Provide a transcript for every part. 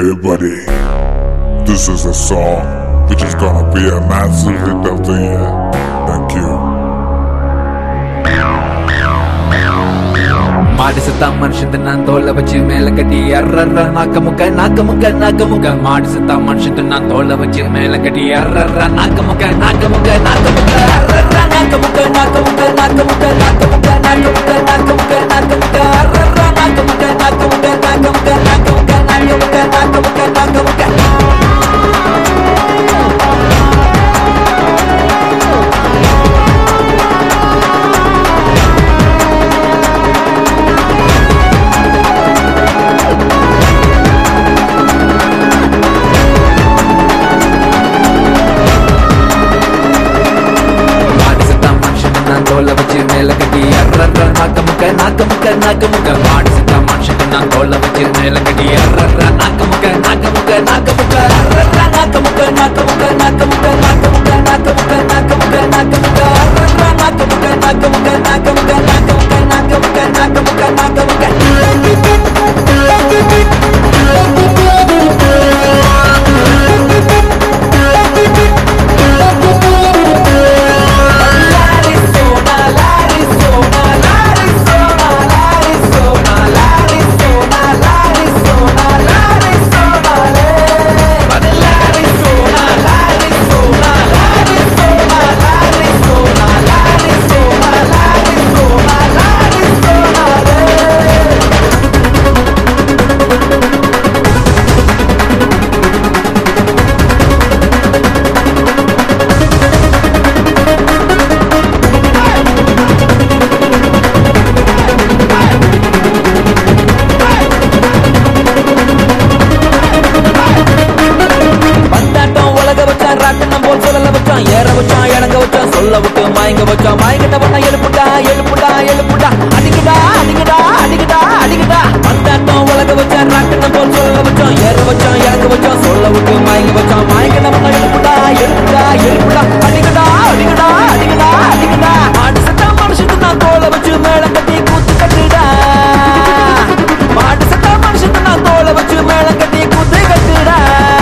Hey buddy, this is a song which is gonna be a massive hit of the year. Thank you. மாடு செத்தா மனுஷன் நான் தோலை வச்சு மேல கட்டி அர்றர்ற நாக்க முக்க நாக்க முக்க நாக்க முக்க மாடு செத்தா மனுஷன் நான் தோலை வச்சு மேல கட்டி அர்றர்ற நாக்க முக்க நாக்க முக்க நாக்க முக்க அர்றர்ற நாக்க முக்க நாக்க முக்க நாக்க முக்க நாக்க முக்க நாக்க முக்க நாக்க முக்க நாக்க முக்க அர்றர்ற நாக்க முக்க நாக்க முக்க நாக்க முக்க நாக்க முக்க நாக்க முக்க நாக்க முக்க நாக்க முக்க மாடு செத்தா மனுஷன் நான் தோலை வச்சு மேல கட்டி அர்றர்ற நாக்க முக்க நாக்க முக்க நாக்க முக்க மாடு செத்தா மனுஷன் நான் தோலை வச்சு மேல கட்டி அர்றர்ற நாக்க முக்க நாக்க முக்க நாக்க முக்க அர்றர்ற நாக்க முக்க நாக்க முக்க நாக்க முக்க நாக்க முக்க நாக்க முக்க நாக்க முக்க நாக்க முக்க அர்றர்ற நாக்க முக்க நாக்க முக்க நாக்க முக்க நாக்க முக்க நாக்க முக்க நாக்க முக்க நாக்க பந்தாட்டம் உலக வச்சான் ராட்டனம் போல் சொல்லல வச்சான் ஏற வச்சான் இறங்க வச்சான் சொல்ல விட்டு மயங்க வச்சான் மயங்கிட்ட பண்ண எழுப்புடா எழுப்புடா எழுப்புடா அடிக்குடா அடிக்குடா அடிக்குடா அடிக்குடா பந்தாட்டம் உலக வச்சான் ராட்டனம் போல் சொல்லல வச்சான் ஏற வச்சான் இறங்க வச்சான் சொல்ல விட்டு மயங்க வச்சான் மயங்கிட்ட பண்ண எழுப்புடா எழுப்புடா எழுப்புடா அடிக்குடா அடிக்குடா அடிக்குடா அடிக்குடா மாடு சட்டா மனுஷன் நான் தோலை வச்சு மேல கட்டி கூத்து கட்டுடா மாடு சட்டா மனுஷன் நான் தோலை வச்சு மேல கட்டி கூத்து கட்டுடா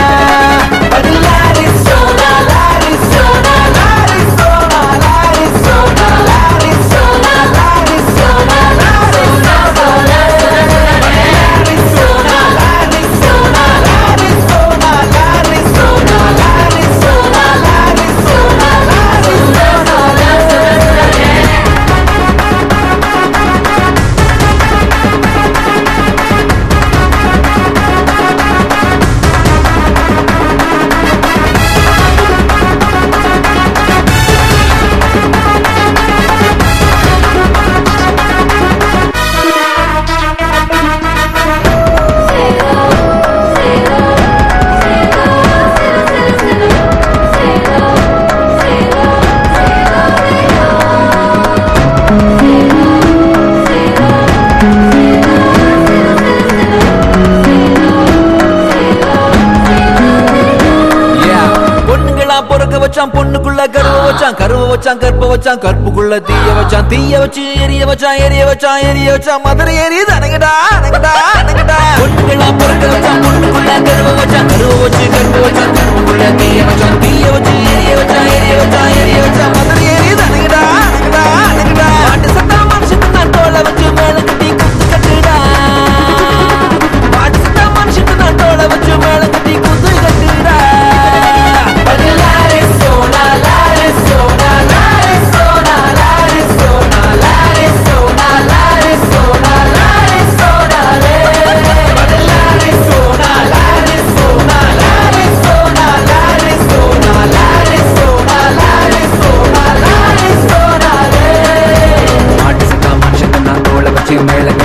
Yeah. பொண்ணுங்களா பொறுக்க வச்சான் பொண்ணுக்குள்ள கருவ வச்சான் கருவ வச்சான் கற்ப வச்சான் கற்புக்குள்ள தீய வச்சான் தீய வச்சு எரிய வச்சான் எரிய வச்சான் எரிய வச்சான் மதுரை எரியுது அணங்கடா அணங்கடா அணங்கடா பொண்ணுங்களா பொறுக்க வச்சான் பொண்ணுக்குள்ள கருவ வச்சான் கருவ வச்சு கற்ப வச்சான் கற்புக்குள்ள தீய வச்சான் தீய வச்சு எரிய வச்சான் எரிய வச்சான் எரிய வச்சான் மதுரை எரியுது அணங்கடா அணங்கடா அணங்கடா மாட்டு சத்தா மனுஷன் நான் தோலை வச்சு மேல கட்டி குத்து கட்டுடா மாட்டு சத்தா மனுஷன் நான் தோலை வச்சு மேல கட்டி குத்து கட்டுடா மாட்டு சத்தா மனுஷன் நான் தோலை வச்சு மேல